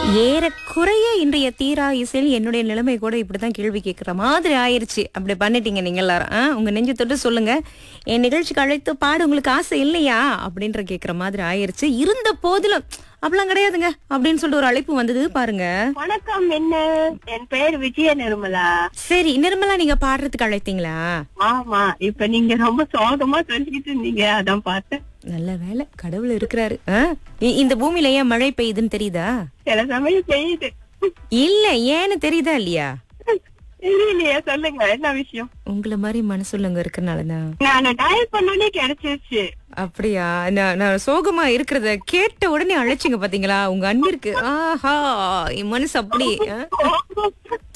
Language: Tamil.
ஏறக்குறைய இன்றைய தீரா இசையில் என்னுடைய நிலைமை கூட இப்படிதான் கேள்வி கேட்கிற மாதிரி ஆயிருச்சு அப்படி பண்ணிட்டீங்க நீங்க எல்லாரும் ஆ? உங்க நெஞ்சு தொட்டு சொல்லுங்க என் நிகழ்ச்சிக்கு அழைத்து பாடு உங்களுக்கு ஆசை இல்லையா அப்படின்ற கேக்குற மாதிரி ஆயிருச்சு இருந்த போதிலும் அப்படிலாம் கிடையாதுங்க அப்படின்னு சொல்லிட்டு ஒரு அழைப்பு வந்தது பாருங்க வணக்கம் என்ன என் பெயர் விஜய நிர்மலா சரி நிர்மலா நீங்க பாடுறதுக்கு அழைத்தீங்களா ஆமா இப்ப நீங்க ரொம்ப சோகமா சொல்லிட்டு இருந்தீங்க அதான் பார்த்தேன் நல்ல வேலை கடவுள் இருக்கிறாரு ஆ? இ- இந்த பூமியில ஏன் மழை பெய்யுதுன்னு தெரியுதா சில சமயம் பெய்யுது இல்ல ஏன்னு தெரியுதா இல்லையா தெரியலையா சொல்லுங்க என்ன விஷயம் உங்களை மாதிரி மனசுள்ளவங்க இருக்கறனாலதான் நான் டயல் பண்ணோடனே கிடைச்சிருச்சு அப்படியா நான் நான் சோகமா இருக்கிறத கேட்ட உடனே அழைச்சிங்க பாத்தீங்களா உங்க அன்பிற்கு ஆஹா என் மனசு அப்படி ஆ?